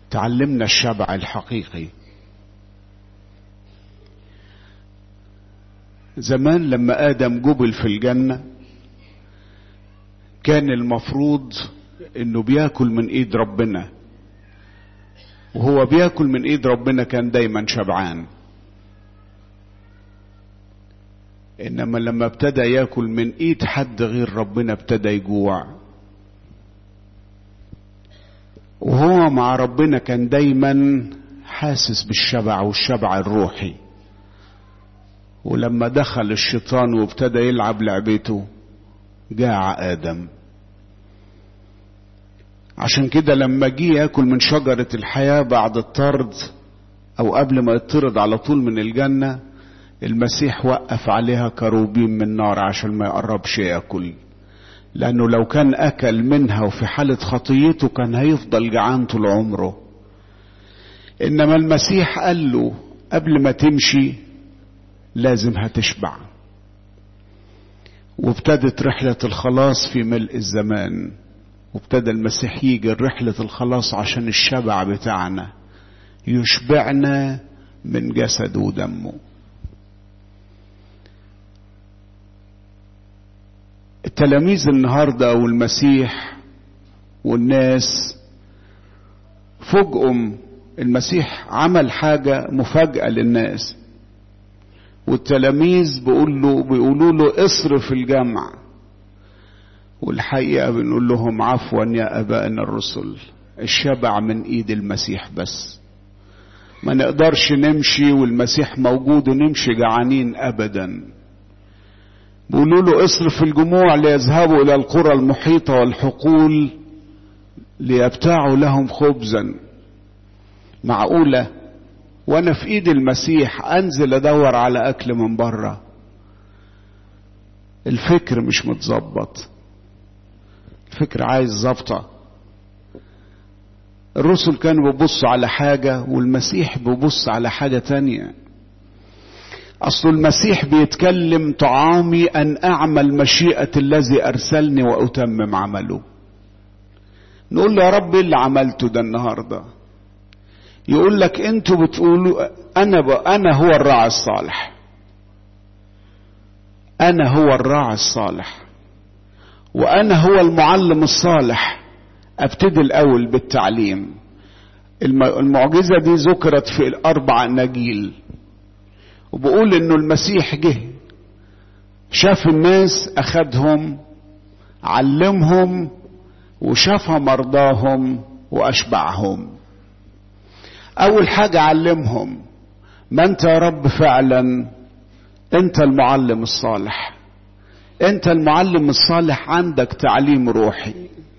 تعلمنا الشبع الحقيقي زمان لما ادم جبل في الجنه كان المفروض انه بياكل من ايد ربنا وهو بياكل من ايد ربنا كان دايما شبعان انما لما ابتدى ياكل من ايد حد غير ربنا ابتدى يجوع وهو مع ربنا كان دايما حاسس بالشبع والشبع الروحي ولما دخل الشيطان وابتدى يلعب لعبته جاع ادم عشان كده لما جه ياكل من شجرة الحياة بعد الطرد او قبل ما يطرد على طول من الجنة المسيح وقف عليها كروبين من نار عشان ما يقربش ياكل لانه لو كان اكل منها وفي حالة خطيته كان هيفضل جعان طول عمره انما المسيح قال له قبل ما تمشي لازم هتشبع وابتدت رحلة الخلاص في ملء الزمان وابتدى المسيح يجي رحلة الخلاص عشان الشبع بتاعنا يشبعنا من جسده ودمه التلاميذ النهارده والمسيح والناس فوجئوا المسيح عمل حاجة مفاجأة للناس والتلاميذ بيقول له بيقولوا له اصرف الجمع والحقيقة بنقول لهم عفوا يا أبائنا الرسل الشبع من إيد المسيح بس ما نقدرش نمشي والمسيح موجود ونمشي جعانين أبدا بيقولوا له اصرف الجموع ليذهبوا إلى القرى المحيطة والحقول ليبتاعوا لهم خبزا معقولة وانا في ايد المسيح انزل ادور على اكل من بره الفكر مش متظبط الفكر عايز ظبطه الرسل كانوا بيبصوا على حاجة والمسيح بيبص على حاجة تانية أصل المسيح بيتكلم طعامي أن أعمل مشيئة الذي أرسلني وأتمم عمله نقول له يا رب إيه اللي عملته ده النهارده يقول لك انتوا بتقولوا انا ب... انا هو الراعي الصالح انا هو الراعي الصالح وانا هو المعلم الصالح ابتدي الاول بالتعليم المعجزه دي ذكرت في الاربع اناجيل وبقول انه المسيح جه شاف الناس اخدهم علمهم وشاف مرضاهم واشبعهم اول حاجة علمهم ما انت يا رب فعلا انت المعلم الصالح انت المعلم الصالح عندك تعليم روحي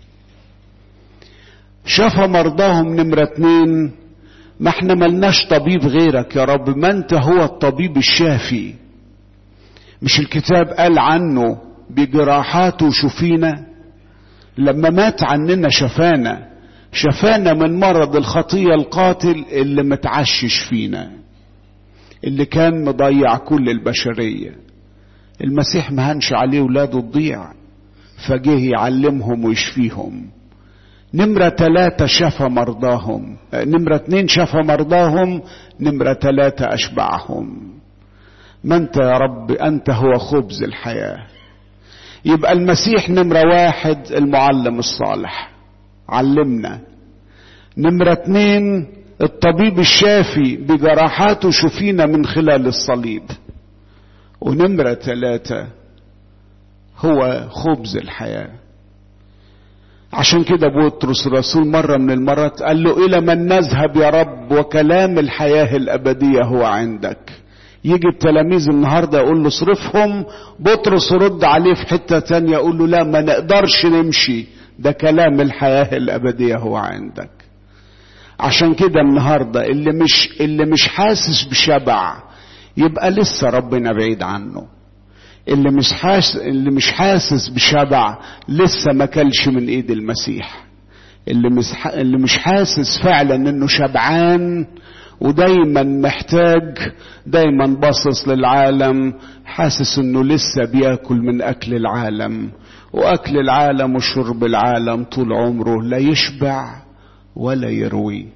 شاف مرضاهم نمرة اتنين ما احنا ملناش طبيب غيرك يا رب ما انت هو الطبيب الشافي مش الكتاب قال عنه بجراحاته شفينا لما مات عننا شفانا شفانا من مرض الخطية القاتل اللي متعشش فينا اللي كان مضيع كل البشرية المسيح ما هنش عليه ولاده تضيع فجه يعلمهم ويشفيهم نمرة ثلاثة شفى مرضاهم نمرة اتنين شفى مرضاهم نمرة ثلاثة أشبعهم ما أنت يا رب أنت هو خبز الحياة يبقى المسيح نمرة واحد المعلم الصالح علمنا نمرة اتنين الطبيب الشافي بجراحاته شفينا من خلال الصليب ونمرة ثلاثة هو خبز الحياة عشان كده بطرس الرسول مرة من المرات قال له إلى من نذهب يا رب وكلام الحياة الأبدية هو عندك يجي التلاميذ النهارده يقول له اصرفهم بطرس يرد عليه في حته تانية يقول له لا ما نقدرش نمشي ده كلام الحياة الأبدية هو عندك عشان كده النهاردة اللي مش اللي مش حاسس بشبع يبقى لسه ربنا بعيد عنه اللي مش حاسس اللي مش حاسس بشبع لسه ما كلش من ايد المسيح اللي مش اللي مش حاسس فعلا انه شبعان ودايما محتاج دايما باصص للعالم حاسس انه لسه بياكل من اكل العالم واكل العالم وشرب العالم طول عمره لا يشبع ولا يروي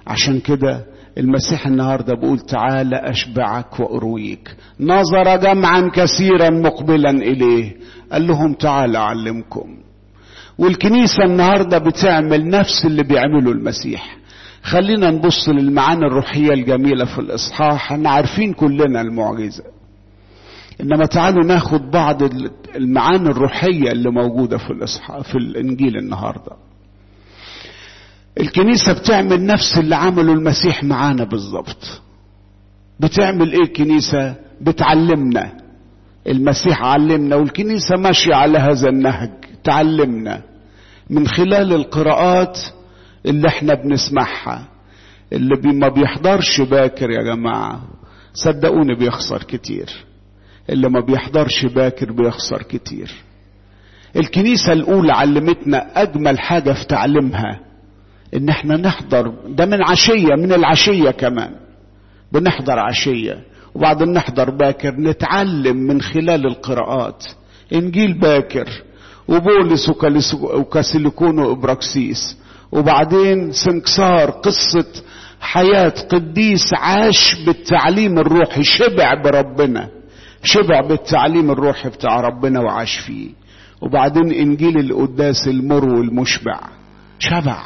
عشان كده المسيح النهارده بيقول تعالى اشبعك وارويك نظر جمعا كثيرا مقبلا اليه قال لهم تعالى اعلمكم والكنيسه النهارده بتعمل نفس اللي بيعمله المسيح خلينا نبص للمعاني الروحيه الجميله في الاصحاح احنا عارفين كلنا المعجزه انما تعالوا ناخد بعض المعاني الروحيه اللي موجوده في الاصحاح في الانجيل النهارده الكنيسة بتعمل نفس اللي عمله المسيح معانا بالظبط بتعمل ايه الكنيسة بتعلمنا المسيح علمنا والكنيسة ماشية على هذا النهج تعلمنا من خلال القراءات اللي احنا بنسمعها اللي بي ما بيحضرش باكر يا جماعة صدقوني بيخسر كتير اللي ما بيحضرش باكر بيخسر كتير الكنيسة الأولى علمتنا أجمل حاجة في تعليمها ان احنا نحضر ده من عشية من العشية كمان بنحضر عشية وبعدين نحضر باكر نتعلم من خلال القراءات انجيل باكر وبولس وكاسيليكون وابراكسيس وبعدين سنكسار قصة حياة قديس عاش بالتعليم الروحي شبع بربنا شبع بالتعليم الروحي بتاع ربنا وعاش فيه وبعدين انجيل القداس المرو المشبع شبع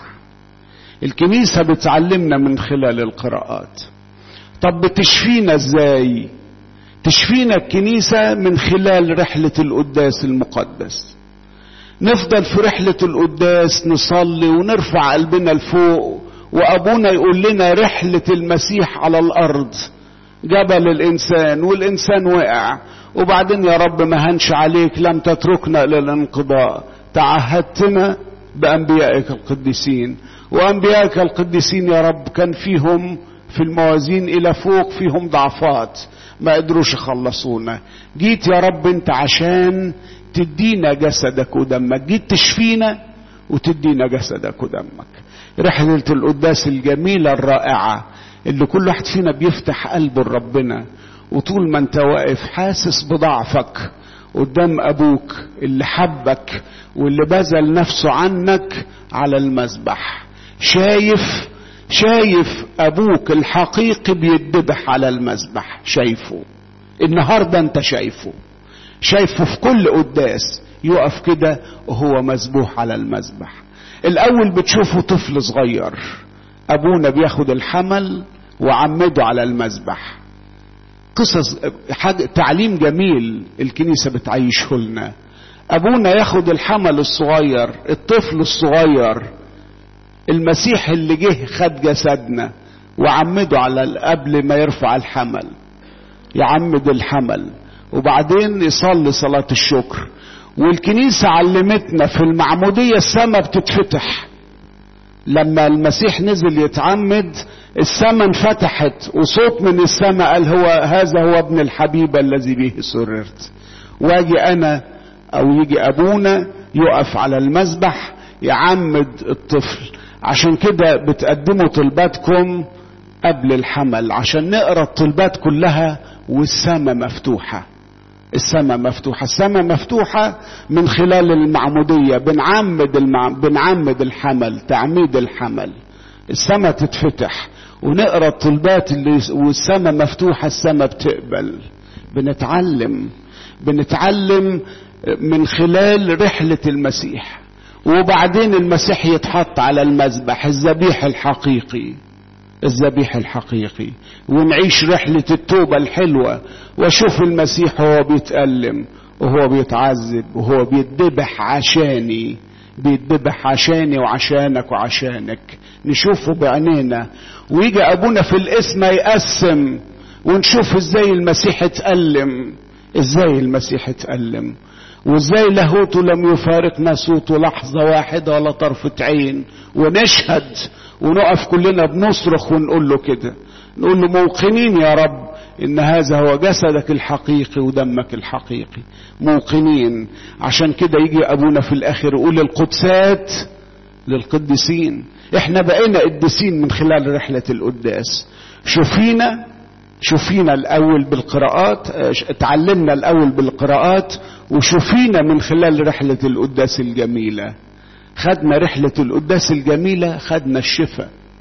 الكنيسة بتعلمنا من خلال القراءات طب بتشفينا ازاي تشفينا الكنيسة من خلال رحلة القداس المقدس نفضل في رحلة القداس نصلي ونرفع قلبنا لفوق وأبونا يقول لنا رحلة المسيح على الأرض جبل الإنسان والإنسان وقع وبعدين يا رب ما هنش عليك لم تتركنا إلى الانقضاء تعهدتنا بأنبيائك القديسين وأنبيائك القديسين يا رب كان فيهم في الموازين إلى فوق فيهم ضعفات ما قدروش يخلصونا جيت يا رب أنت عشان تدينا جسدك ودمك جيت تشفينا وتدينا جسدك ودمك رحلة القداس الجميلة الرائعة اللي كل واحد فينا بيفتح قلبه لربنا وطول ما انت واقف حاسس بضعفك قدام ابوك اللي حبك واللي بذل نفسه عنك على المذبح شايف شايف ابوك الحقيقي بيتذبح على المذبح شايفه النهارده انت شايفه شايفه في كل قداس يقف كده وهو مذبوح على المذبح الاول بتشوفه طفل صغير ابونا بياخد الحمل وعمده على المذبح قصص حاجة تعليم جميل الكنيسة بتعيشه لنا ابونا ياخد الحمل الصغير الطفل الصغير المسيح اللي جه خد جسدنا وعمده على قبل ما يرفع الحمل يعمد الحمل وبعدين يصلي صلاة الشكر والكنيسة علمتنا في المعمودية السماء بتتفتح لما المسيح نزل يتعمد السماء انفتحت وصوت من السماء قال هو هذا هو ابن الحبيب الذي به سررت واجي انا او يجي ابونا يقف على المذبح يعمد الطفل عشان كده بتقدموا طلباتكم قبل الحمل عشان نقرا الطلبات كلها والسماء مفتوحه السماء مفتوحة السماء مفتوحة من خلال المعمودية بنعمد المع... بنعمد الحمل تعميد الحمل السماء تتفتح ونقرا الطلبات اللي والسماء مفتوحة السماء بتقبل بنتعلم بنتعلم من خلال رحلة المسيح وبعدين المسيح يتحط على المذبح الذبيح الحقيقي الذبيح الحقيقي ونعيش رحلة التوبة الحلوة واشوف المسيح وهو بيتألم وهو بيتعذب وهو بيتذبح عشاني بيتذبح عشاني وعشانك وعشانك نشوفه بعينينا ويجي ابونا في الاسم يقسم ونشوف ازاي المسيح اتألم ازاي المسيح اتألم وازاي لاهوته لم يفارقنا صوته لحظة واحدة ولا طرفة عين ونشهد ونقف كلنا بنصرخ ونقول له كده نقول له موقنين يا رب ان هذا هو جسدك الحقيقي ودمك الحقيقي موقنين عشان كده يجي ابونا في الاخر يقول القدسات للقديسين احنا بقينا قديسين من خلال رحلة القداس شوفينا شوفينا الاول بالقراءات اتعلمنا الاول بالقراءات وشوفينا من خلال رحلة القداس الجميلة خدنا رحلة القداس الجميلة خدنا الشفاء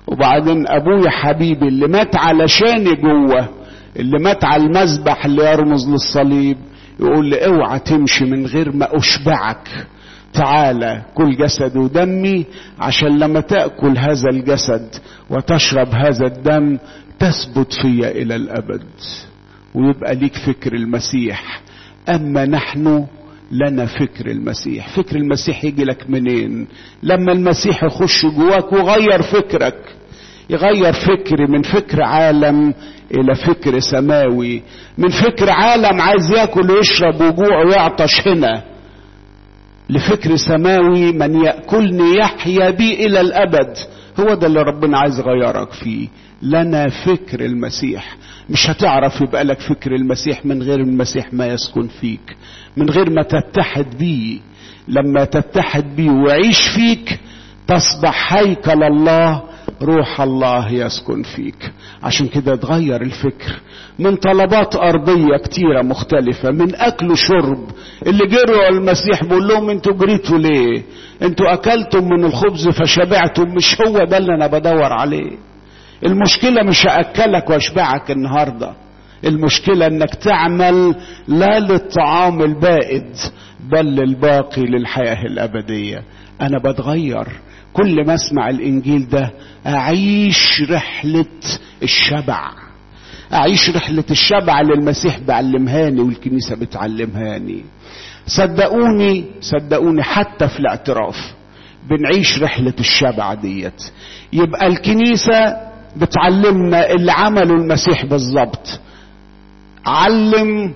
وبعدين ابويا حبيبي اللي مات علشاني جوه اللي مات على المذبح اللي يرمز للصليب يقول لي اوعى تمشي من غير ما اشبعك تعالى كل جسد ودمي عشان لما تاكل هذا الجسد وتشرب هذا الدم تثبت فيا الى الابد ويبقى ليك فكر المسيح اما نحن لنا فكر المسيح فكر المسيح يجي لك منين لما المسيح يخش جواك وغير فكرك يغير فكري من فكر عالم الى فكر سماوي من فكر عالم عايز ياكل ويشرب وجوع ويعطش هنا لفكر سماوي من ياكلني يحيا بي الى الابد هو ده اللي ربنا عايز يغيرك فيه لنا فكر المسيح مش هتعرف يبقى لك فكر المسيح من غير المسيح ما يسكن فيك من غير ما تتحد بيه لما تتحد بيه ويعيش فيك تصبح هيكل الله روح الله يسكن فيك عشان كده تغير الفكر من طلبات أرضية كتيرة مختلفة من أكل وشرب اللي جروا المسيح بيقول لهم انتوا جريتوا ليه انتوا أكلتم من الخبز فشبعتم مش هو ده اللي أنا بدور عليه المشكلة مش هأكلك واشبعك النهاردة المشكلة انك تعمل لا للطعام البائد بل للباقي للحياة الأبدية أنا بتغير كل ما اسمع الإنجيل ده أعيش رحلة الشبع أعيش رحلة الشبع اللي المسيح بيعلمهاني والكنيسة بتعلمهاني صدقوني صدقوني حتى في الاعتراف بنعيش رحلة الشبع ديت يبقى الكنيسة بتعلمنا اللي عمله المسيح بالظبط علم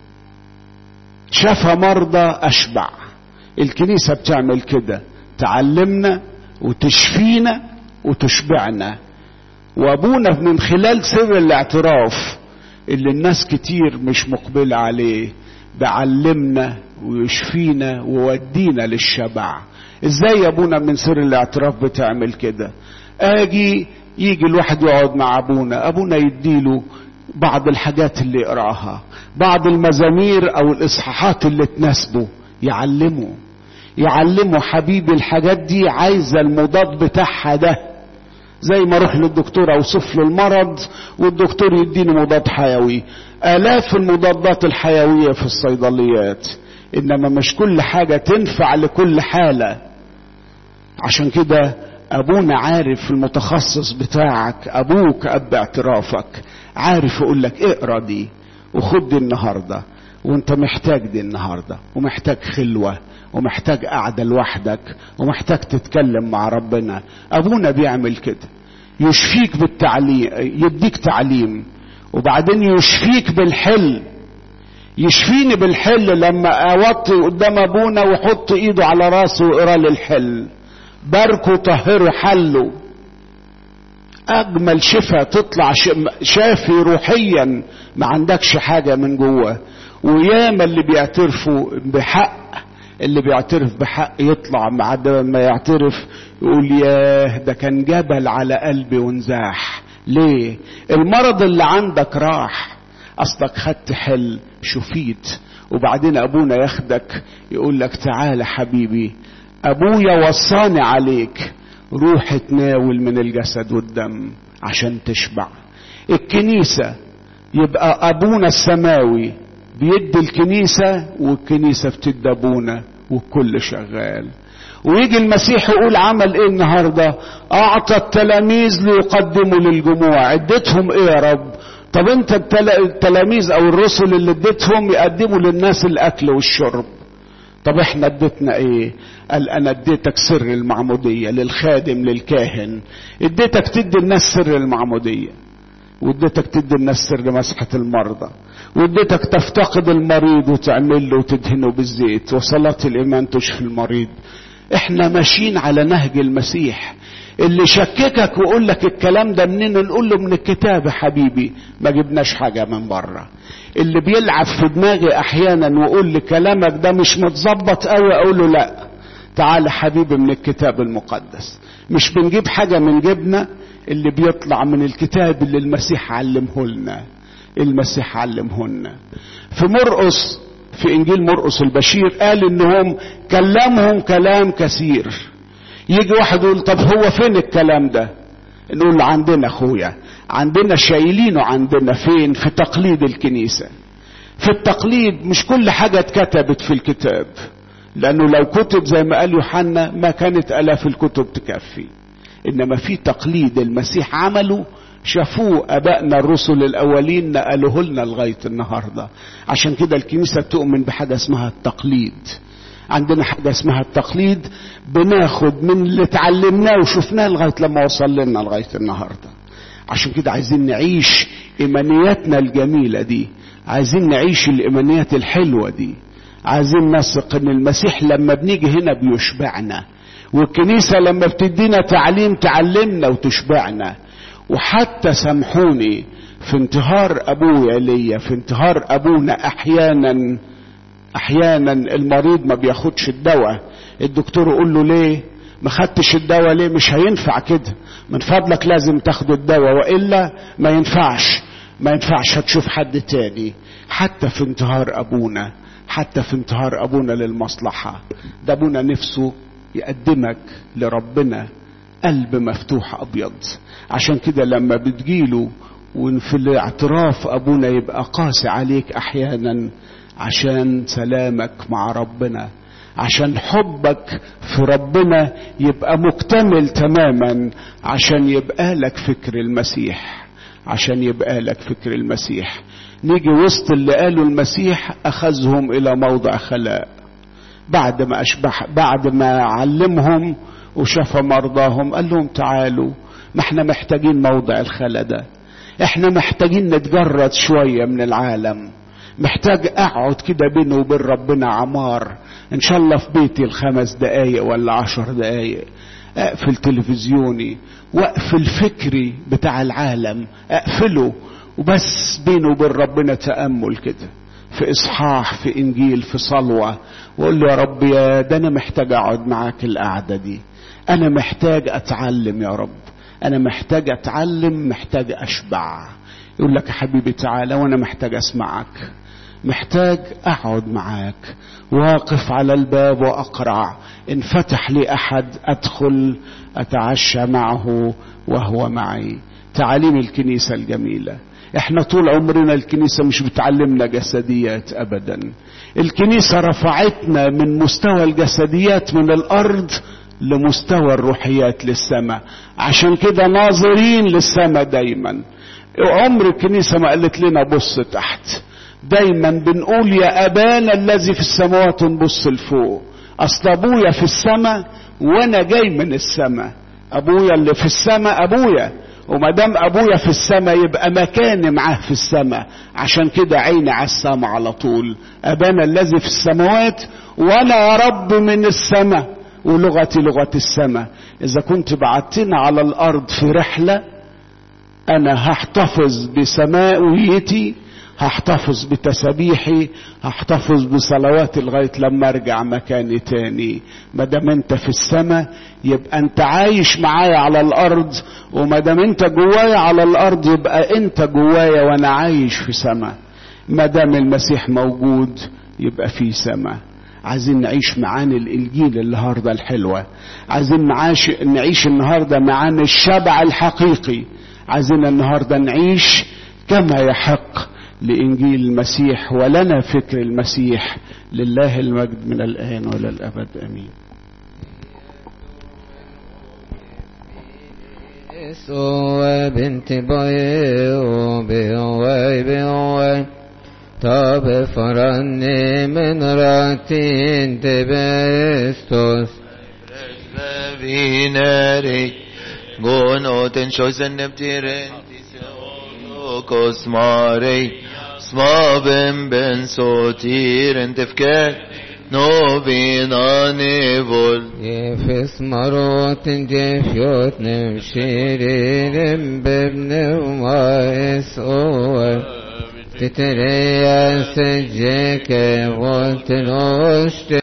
شفى مرضى أشبع الكنيسة بتعمل كده تعلمنا وتشفينا وتشبعنا وابونا من خلال سر الاعتراف اللي الناس كتير مش مقبلة عليه بعلمنا ويشفينا وودينا للشبع ازاي يا ابونا من سر الاعتراف بتعمل كده اجي يجي الواحد يقعد مع ابونا ابونا يديله بعض الحاجات اللي يقراها بعض المزامير او الاصحاحات اللي تناسبه يعلمه يعلمه حبيبي الحاجات دي عايزه المضاد بتاعها ده زي ما اروح للدكتور اوصف له المرض والدكتور يديني مضاد حيوي الاف المضادات الحيويه في الصيدليات انما مش كل حاجه تنفع لكل حاله عشان كده ابونا عارف المتخصص بتاعك ابوك اب اعترافك عارف يقول لك اقرا دي وخد دي النهارده وانت محتاج دي النهارده ومحتاج خلوه ومحتاج قعده لوحدك ومحتاج تتكلم مع ربنا ابونا بيعمل كده يشفيك بالتعليم يديك تعليم وبعدين يشفيك بالحل يشفيني بالحل لما اوطي قدام ابونا ويحط ايده على راسه ويقرا لي الحل باركوا طهروا حلوا اجمل شفاء تطلع شافي روحيا ما عندكش حاجه من جوه وياما اللي بيعترفوا بحق اللي بيعترف بحق يطلع مع ما يعترف يقول ياه ده كان جبل على قلبي ونزاح ليه المرض اللي عندك راح اصلك خدت حل شفيت وبعدين ابونا ياخدك يقول لك تعالى حبيبي ابويا وصاني عليك روح تناول من الجسد والدم عشان تشبع الكنيسة يبقى ابونا السماوي بيدي الكنيسة والكنيسة بتدي ابونا والكل شغال ويجي المسيح يقول عمل ايه النهاردة اعطى التلاميذ ليقدموا للجموع اديتهم ايه يا رب طب انت التلاميذ او الرسل اللي اديتهم يقدموا للناس الاكل والشرب طب احنا اديتنا ايه قال انا اديتك سر المعمودية للخادم للكاهن اديتك تدي الناس سر المعمودية واديتك تدي الناس سر مسحة المرضى واديتك تفتقد المريض وتعمل له وتدهنه بالزيت وصلاة الإيمان تشفي المريض احنا ماشيين على نهج المسيح اللي شككك ويقول لك الكلام ده منين نقول له من الكتاب يا حبيبي ما جبناش حاجة من بره اللي بيلعب في دماغي احيانا ويقول لي كلامك ده مش متظبط قوي اقول له لا تعال حبيبي من الكتاب المقدس مش بنجيب حاجة من جبنا اللي بيطلع من الكتاب اللي المسيح علمه لنا المسيح علمه لنا في مرقس في انجيل مرقس البشير قال انهم كلمهم كلام كثير يجي واحد يقول طب هو فين الكلام ده نقول له عندنا اخويا عندنا شايلينه عندنا فين في تقليد الكنيسة في التقليد مش كل حاجة اتكتبت في الكتاب لانه لو كتب زي ما قال يوحنا ما كانت الاف الكتب تكفي انما في تقليد المسيح عمله شافوه ابائنا الرسل الاولين نقلوه لنا لغايه النهارده عشان كده الكنيسه تؤمن بحاجه اسمها التقليد عندنا حاجه اسمها التقليد بناخد من اللي اتعلمناه وشفناه لغايه لما وصل لنا لغايه النهارده عشان كده عايزين نعيش ايمانياتنا الجميله دي عايزين نعيش الايمانيات الحلوه دي عايزين نثق ان المسيح لما بنيجي هنا بيشبعنا والكنيسه لما بتدينا تعليم تعلمنا وتشبعنا وحتى سامحوني في انتهار ابويا ليا في انتهار ابونا احيانا احيانا المريض ما بياخدش الدواء الدكتور يقول له ليه ما خدتش الدواء ليه مش هينفع كده من فضلك لازم تاخد الدواء والا ما ينفعش ما ينفعش هتشوف حد تاني حتى في انتهار ابونا حتى في انتهار ابونا للمصلحه ده ابونا نفسه يقدمك لربنا قلب مفتوح ابيض عشان كده لما بتجيله وفي الاعتراف ابونا يبقى قاسي عليك احيانا عشان سلامك مع ربنا عشان حبك في ربنا يبقى مكتمل تماما عشان يبقى لك فكر المسيح عشان يبقى لك فكر المسيح نيجي وسط اللي قالوا المسيح اخذهم الى موضع خلاء بعد ما اشبح بعد ما علمهم وشفى مرضاهم قال لهم تعالوا ما احنا محتاجين موضع الخلا ده احنا محتاجين نتجرد شوية من العالم محتاج اقعد كده بيني وبين ربنا عمار ان شاء الله في بيتي الخمس دقايق ولا عشر دقايق اقفل تلفزيوني واقفل فكري بتاع العالم اقفله وبس بيني وبين ربنا تأمل كده في اصحاح في انجيل في صلوة واقول له يا رب يا ده انا محتاج اقعد معاك القعدة دي انا محتاج اتعلم يا رب انا محتاج اتعلم محتاج اشبع يقول لك يا حبيبي تعالى وانا محتاج اسمعك محتاج اقعد معاك واقف على الباب واقرع ان فتح لي احد ادخل اتعشى معه وهو معي تعاليم الكنيسه الجميله احنا طول عمرنا الكنيسه مش بتعلمنا جسديات ابدا الكنيسه رفعتنا من مستوى الجسديات من الارض لمستوى الروحيات للسماء عشان كده ناظرين للسماء دايما عمر الكنيسة ما قالت لنا بص تحت دايما بنقول يا أبانا الذي في السماوات نبص لفوق أصل أبويا في السماء وأنا جاي من السماء أبويا اللي في السماء أبويا وما دام أبويا في السماء يبقى مكاني معاه في السماء عشان كده عيني على السماء على طول أبانا الذي في السماوات وأنا يا رب من السماء ولغتي لغة السماء إذا كنت بعتنا على الأرض في رحلة أنا هحتفظ بسماويتي هحتفظ بتسابيحي هحتفظ بصلواتي لغاية لما أرجع مكاني تاني ما دام أنت في السماء يبقى أنت عايش معايا على الأرض وما دام أنت جوايا على الأرض يبقى أنت جوايا وأنا عايش في سماء ما دام المسيح موجود يبقى في سماء عايزين نعيش معاني الانجيل النهارده الحلوه عايزين نعيش نعيش النهارده معاني الشبع الحقيقي عايزين النهارده نعيش كما يحق لانجيل المسيح ولنا فكر المسيح لله المجد من الان والى الابد امين يسوع بنت بايو بيوي بيوي طب فرني من راتين تبستوس Vineri, gonoten chosen neptiren, kosmarei, smabem ben sotiren tefker, novina nevol. يفس مرات جفيوت نمشيرين بابن وما يسوع تتريا سجيك وتنوشت